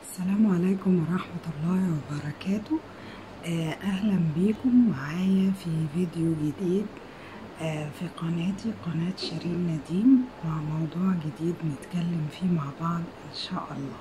السلام عليكم ورحمة الله وبركاته آه، أهلا بيكم معايا في فيديو جديد آه، في قناتي قناة شيرين نديم مع موضوع جديد نتكلم فيه مع بعض إن شاء الله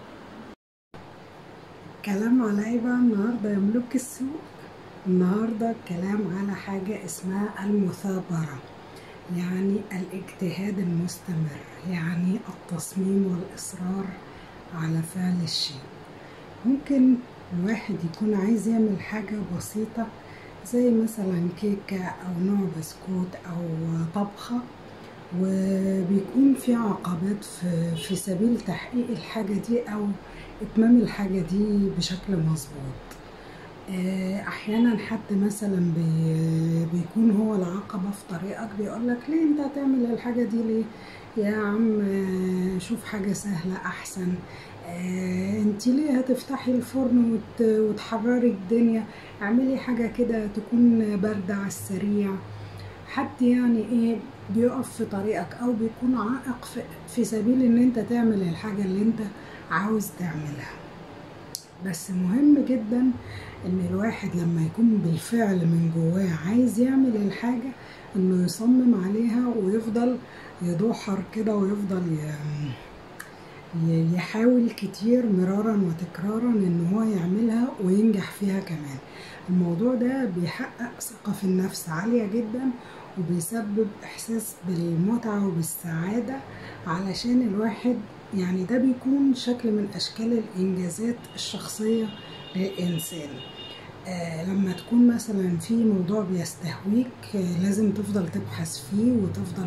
كلام على إيه بقى النهاردة يا ملوك السوق النهاردة الكلام على حاجة اسمها المثابرة يعني الاجتهاد المستمر يعني التصميم والإصرار على فعل الشيء ممكن الواحد يكون عايز يعمل حاجة بسيطة زي مثلا كيكة أو نوع بسكوت أو طبخة وبيكون في عقبات في, في سبيل تحقيق الحاجة دي أو إتمام الحاجة دي بشكل مظبوط احيانا حد مثلا بي بيكون هو العقبه في طريقك بيقول لك ليه انت هتعمل الحاجه دي ليه يا عم شوف حاجه سهله احسن انت ليه هتفتحي الفرن وت... وتحرري الدنيا اعملي حاجه كده تكون بارده على السريع حد يعني ايه بيقف في طريقك او بيكون عائق في, في سبيل ان انت تعمل الحاجه اللي انت عاوز تعملها بس مهم جدا ان الواحد لما يكون بالفعل من جواه عايز يعمل الحاجة انه يصمم عليها ويفضل يدوحر كده ويفضل يحاول كتير مرارا وتكرارا ان هو يعملها وينجح فيها كمان الموضوع ده بيحقق ثقة في النفس عالية جدا وبيسبب احساس بالمتعة وبالسعادة علشان الواحد يعني ده بيكون شكل من اشكال الانجازات الشخصية للإنسان آه لما تكون مثلا في موضوع بيستهويك آه لازم تفضل تبحث فيه وتفضل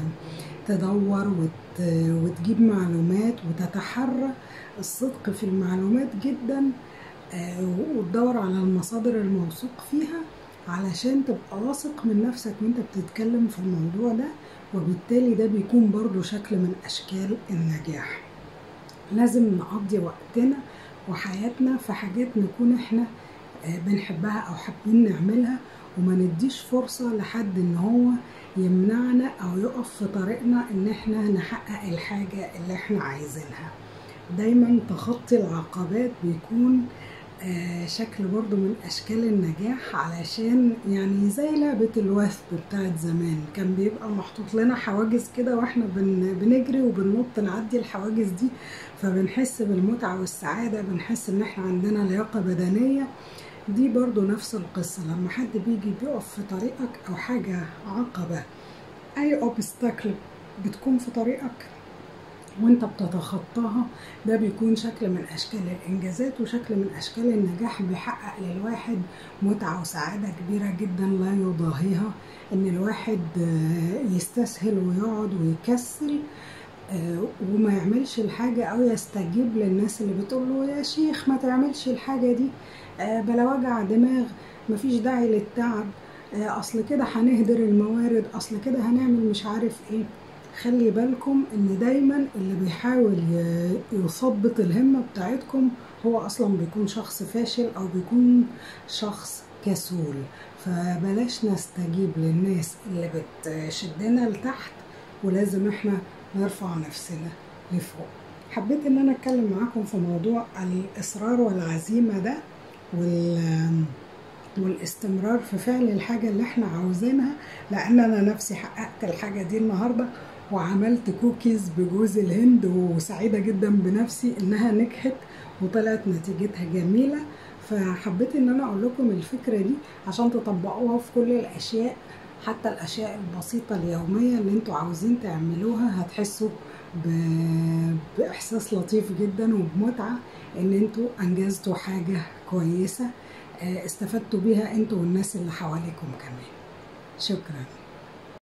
تدور وت وتجيب معلومات وتتحرى الصدق في المعلومات جدا آه وتدور على المصادر الموثوق فيها علشان تبقى واثق من نفسك وانت بتتكلم في الموضوع ده وبالتالي ده بيكون برضو شكل من أشكال النجاح لازم نقضي وقتنا وحياتنا في حاجات نكون احنا بنحبها او حابين نعملها وما نديش فرصة لحد ان هو يمنعنا او يقف في طريقنا ان احنا نحقق الحاجة اللي احنا عايزينها دايما تخطي العقبات بيكون شكل برضو من اشكال النجاح علشان يعني زي لعبة الوثب بتاعت زمان كان بيبقى محطوط لنا حواجز كده واحنا بنجري وبننط نعدي الحواجز دي فبنحس بالمتعة والسعادة بنحس ان احنا عندنا لياقة بدنية دي برضو نفس القصة لما حد بيجي بيقف في طريقك او حاجة عقبة اي اوبستاكل بتكون في طريقك وانت بتتخطاها ده بيكون شكل من اشكال الانجازات وشكل من اشكال النجاح بيحقق للواحد متعه وسعاده كبيره جدا لا يضاهيها ان الواحد يستسهل ويقعد ويكسل وما يعملش الحاجة أو يستجيب للناس اللي بتقول له يا شيخ ما تعملش الحاجة دي بلا وجع دماغ مفيش داعي للتعب أصل كده هنهدر الموارد أصل كده هنعمل مش عارف إيه خلي بالكم ان دايما اللي بيحاول يثبط الهمه بتاعتكم هو اصلا بيكون شخص فاشل او بيكون شخص كسول فبلاش نستجيب للناس اللي بتشدنا لتحت ولازم احنا نرفع نفسنا لفوق حبيت ان انا اتكلم معاكم في موضوع الاصرار والعزيمه ده وال والاستمرار في فعل الحاجة اللي احنا عاوزينها لان انا نفسي حققت الحاجة دي النهاردة وعملت كوكيز بجوز الهند وسعيدة جدا بنفسي انها نجحت وطلعت نتيجتها جميلة فحبيت ان انا اقول لكم الفكرة دي عشان تطبقوها في كل الاشياء حتى الاشياء البسيطة اليومية اللي انتوا عاوزين تعملوها هتحسوا ب... باحساس لطيف جدا وبمتعة ان انتوا انجزتوا حاجة كويسة استفدتوا بيها انتوا والناس اللي حواليكم كمان شكرا